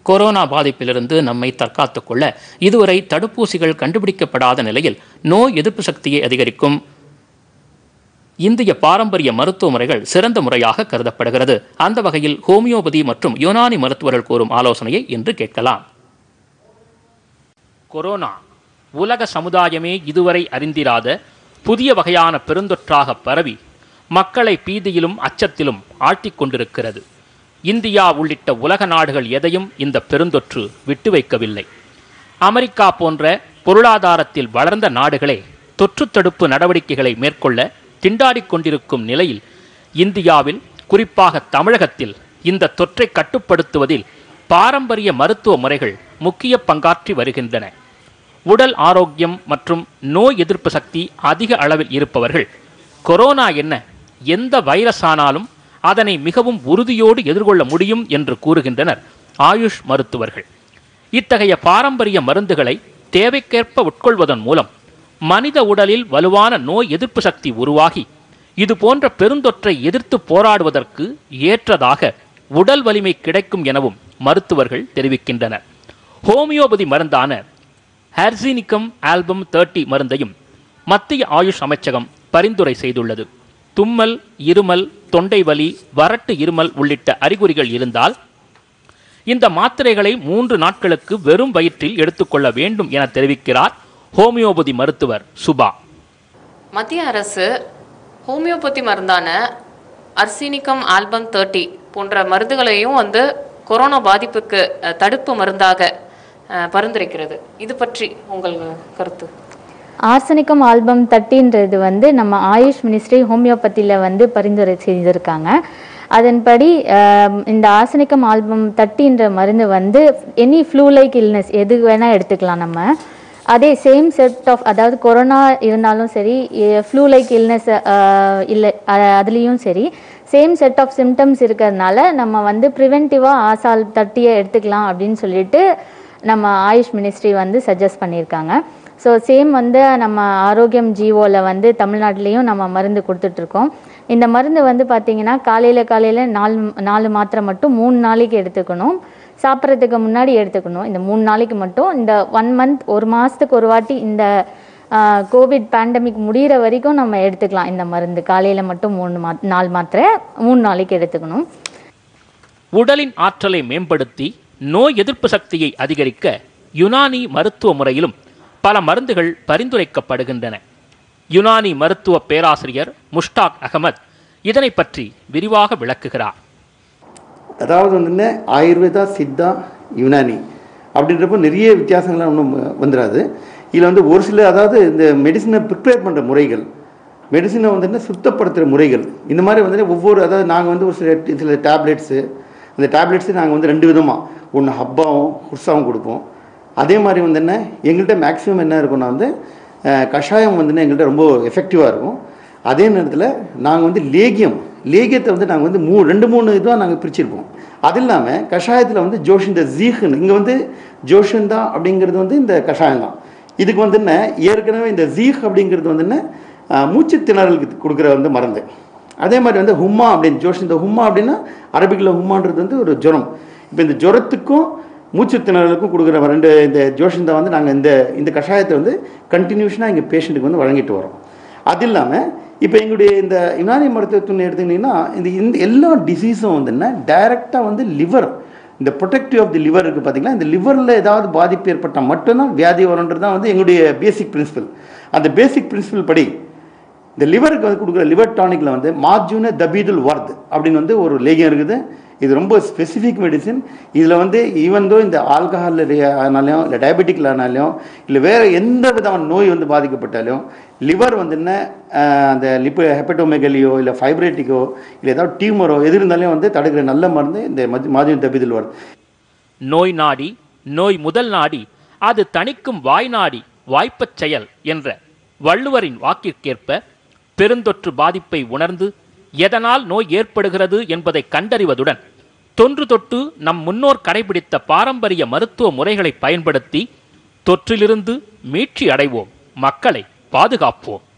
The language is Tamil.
கொரோனா பாதிப்பிலிருந்து நம்மை தற்காத்துக் கொள்ள இதுவரை தடுப்பூசிகள் கண்டுபிடிக்கப்படாத நிலையில் நோய் எதிர்ப்பு சக்தியை அதிகரிக்கும் இந்திய பாரம்பரிய மருத்துவ முறைகள் சிறந்த முறையாக கருதப்படுகிறது அந்த வகையில் ஹோமியோபதி மற்றும் யுனானி மருத்துவர்கள் கூறும் ஆலோசனையை இன்று கேட்கலாம் கொரோனா உலக சமுதாயமே இதுவரை அறிந்திராத புதிய வகையான பெருந்தொற்றாக பரவி மக்களை பீதியிலும் அச்சத்திலும் ஆழ்த்திக் கொண்டிருக்கிறது இந்தியா உள்ளிட்ட உலக நாடுகள் எதையும் இந்த பெருந்தொற்று விட்டு வைக்கவில்லை அமெரிக்கா போன்ற பொருளாதாரத்தில் வளர்ந்த நாடுகளே தொற்று தடுப்பு நடவடிக்கைகளை மேற்கொள்ள திண்டாடிக் கொண்டிருக்கும் நிலையில் இந்தியாவில் குறிப்பாக தமிழகத்தில் இந்த தொற்றை கட்டுப்படுத்துவதில் பாரம்பரிய மருத்துவ முறைகள் முக்கிய பங்காற்றி வருகின்றன உடல் ஆரோக்கியம் மற்றும் நோய் எதிர்ப்பு சக்தி அதிக அளவில் இருப்பவர்கள் கொரோனா என்ன எந்த வைரஸ் ஆனாலும் அதனை மிகவும் உறுதியோடு எதிர்கொள்ள முடியும் என்று கூறுகின்றனர் ஆயுஷ் மருத்துவர்கள் இத்தகைய பாரம்பரிய மருந்துகளை தேவைக்கேற்ப உட்கொள்வதன் மூலம் மனித உடலில் வலுவான நோய் எதிர்ப்பு சக்தி உருவாகி இது போன்ற பெருந்தொற்றை எதிர்த்து போராடுவதற்கு ஏற்றதாக உடல் வலிமை கிடைக்கும் எனவும் மருத்துவர்கள் தெரிவிக்கின்றனர் ஹோமியோபதி மருந்தான ஹேர்சினிக்கம் ஆல்பம் தேர்ட்டி மருந்தையும் மத்திய ஆயுஷ் அமைச்சகம் பரிந்துரை செய்துள்ளது தும்மல் இருமல் தொண்டை வலி வறட்டு இருமல் உள்ளிட்ட அறிகுறிகள் இருந்தால் இந்த மாத்திரைகளை மூன்று நாட்களுக்கு வெறும் வயிற்றில் எடுத்துக்கொள்ள வேண்டும் என தெரிவிக்கிறார் ஹோமியோபதி மருத்துவர் சுபா மத்திய அரசு ஹோமியோபதி மருந்தான அர்சீனிக்கம் ஆல்பம் தேர்ட்டி போன்ற மருந்துகளையும் வந்து கொரோனா பாதிப்புக்கு அஹ், தடுப்பு மருந்தாக அஹ், பரிந்துரைக்கிறது இது பற்றி உங்கள் கருத்து ஆர்சனிக்கம் ஆல்பம் தட்டின்றது வந்து நம்ம ஆயுஷ் மினிஸ்ட்ரி ஹோமியோபதியில் வந்து பரிந்துரை செய்திருக்காங்க அதன்படி ஆம், இந்த ஆர்சனிக்கம் ஆல்பம் தட்டின்ற மருந்து வந்து எனி ஃப்ளூ லைக் இல்னஸ் எது வேணால் எடுத்துக்கலாம் நம்ம அதே சேம் செட் ஆஃப் அதாவது கொரோனா இருந்தாலும் சரி ஃப்ளூ லைக் இல்னஸ் இல்லை அதுலேயும் சரி சேம் செட் ஆஃப் சிம்டம்ஸ் இருக்கிறதுனால நம்ம வந்து ப்ரிவென்டிவாக ஆசால் தட்டியை எடுத்துக்கலாம் அப்படின்னு சொல்லிட்டு நம்ம ஆயுஷ் மினிஸ்ட்ரி வந்து சஜஸ்ட் பண்ணியிருக்காங்க ஸோ சேம் வந்து நம்ம ஆரோக்கியம் ஜீவோவில் வந்து தமிழ்நாட்டிலையும் நம்ம மருந்து கொடுத்துட்ருக்கோம் இந்த மருந்து வந்து பார்த்திங்கன்னா காலையில் காலையில் நாலு நாலு மாத்திரை மட்டும் மூணு நாளைக்கு எடுத்துக்கணும் சாப்பிட்றதுக்கு முன்னாடி எடுத்துக்கணும் இந்த மூணு நாளைக்கு மட்டும் இந்த ஒன் மந்த் ஒரு மாதத்துக்கு ஒரு வாட்டி இந்த கோவிட் பேண்டமிக் முடிகிற வரைக்கும் நம்ம எடுத்துக்கலாம் இந்த மருந்து காலையில் மட்டும் மூணு மா நாலு மாத்திரை மூணு நாளைக்கு எடுத்துக்கணும் உடலின் ஆற்றலை மேம்படுத்தி நோய் எதிர்ப்பு சக்தியை அதிகரிக்க யுனானி மருத்துவ முறையிலும் பல மருந்துகள் பரிந்துரைக்கப்படுகின்றன யுனானி மருத்துவ பேராசிரியர் முஷ்டாக் அகமத் இதனை பற்றி விரிவாக விளக்குகிறார் அதாவது வந்து ஆயுர்வேதா சித்தா யுனானி அப்படின்றப்போ நிறைய வித்தியாசங்கள்லாம் ஒன்றும் வந்துடாது இதில் வந்து ஒரு சில அதாவது இந்த மெடிசனை ப்ரிப்பேர் பண்ணுற முறைகள் மெடிசனை வந்து சுத்தப்படுத்துகிற முறைகள் இந்த மாதிரி வந்து ஒவ்வொரு அதாவது நாங்கள் வந்து ஒரு சில சில டேப்லெட்ஸு அந்த டேப்லெட்ஸு நாங்கள் வந்து ரெண்டு விதமாக ஒன்று ஹப்பாவும் ஹுர்ஸாவும் கொடுப்போம் அதே மாதிரி வந்து என்ன எங்கள்கிட்ட மேக்ஸிமம் என்ன இருக்கும்னா வந்து அஹ், கஷாயம் வந்து எங்கள்கிட்ட ரொம்ப எஃபெக்டிவாக இருக்கும் அதே நேரத்தில் நாங்கள் வந்து லேகியம் லேகியத்தை வந்து நாங்கள் வந்து மூ ரெண்டு மூணு இதுவாக நாங்கள் பிரிச்சிருப்போம் அது இல்லாமல் கஷாயத்தில் வந்து ஜோஷிந்த ஜீஹ்னு இங்கே வந்து ஜோஷிந்தா அப்படிங்கிறது வந்து இந்த கஷாயம் தான் இதுக்கு வந்து என்ன ஏற்கனவே இந்த ஜீஹ் அப்படிங்கிறது வந்து என்ன அஹ், மூச்சு திணறலுக்கு கொடுக்குற வந்து மருந்து அதே மாதிரி வந்து ஹும்மா அப்படின்னு ஜோஷ் இந்த ஹும்மா அப்படின்னா அரபிக்கில் ஹும்மான்றது வந்து ஒரு ஜுரம் இப்போ இந்த ஜுரத்துக்கும் மூச்சு திணறலுக்கும் கொடுக்குற ரெண்டு இந்த ஜோஷிந்தா வந்து நாங்கள் இந்த இந்த கஷாயத்தை வந்து கண்டினியூஷனாக எங்கள் பேஷண்ட்டுக்கு வந்து வழங்கிட்டு வரோம் அது இல்லாமல் இப்போ எங்களுடைய இந்த யுனானி மருத்துவத்துன்னு எடுத்துக்கிட்டிங்கன்னா இந்த இந்த எல்லா டிசீஸும் வந்து என்ன டைரெக்டாக வந்து லிவர் இந்த ப்ரொடெக்டிவ் ஆஃப் தி லிவர் இருக்குது பார்த்தீங்களா இந்த லிவரில் ஏதாவது பாதிப்பு ஏற்பட்டால் மட்டும்தான் வியாதி வரும்ன்றது தான் வந்து எங்களுடைய பேசிக் பிரின்சிபல் அந்த பேசிக் பிரின்சிபல் படி இந்த லிவருக்கு வந்து கொடுக்குற லிவர் டானிக்கில் வந்து மார்ஜூன தபீதுல் வர்த் அப்படின்னு வந்து ஒரு லேகியம் இருக்குது இது ரொம்ப ஸ்பெசிஃபிக் மெடிசின் இதில் வந்து ஈவன் தோ இந்த ஆல்கஹால் ஆனாலையும் இல்லை டயபெட்டிக்கில் ஆனாலையும் இல்லை வேறு எந்த விதமான நோய் வந்து பாதிக்கப்பட்டாலும் லிவர் வந்து என்ன அஹ், அந்த லிப்ப ஹெப்படோமெகலியோ இல்லை ஃபைப்ரேட்டிக்கோ இல்லை ஏதாவது டியூமரோ எது இருந்தாலும் வந்து தடுக்கிற நல்ல மருந்து இந்த மாஜூன் தபீதுல் வர்த் நோய் நாடி நோய் முதல் நாடி அது தணிக்கும் வாய் நாடி வாய்ப்பச் செயல் என்ற வள்ளுவரின் வாக்கிற்கேற்ப பெருந்தொற்று பாதிப்பை உணர்ந்து எதனால் நோய் ஏற்படுகிறது என்பதை கண்டறிவதுடன் தொன்று தொட்டு நம் முன்னோர் கடைபிடித்த பாரம்பரிய மருத்துவ முறைகளை பயன்படுத்தி தொற்றிலிருந்து மீட்சி அடைவோம் மக்களை பாதுகாப்போம்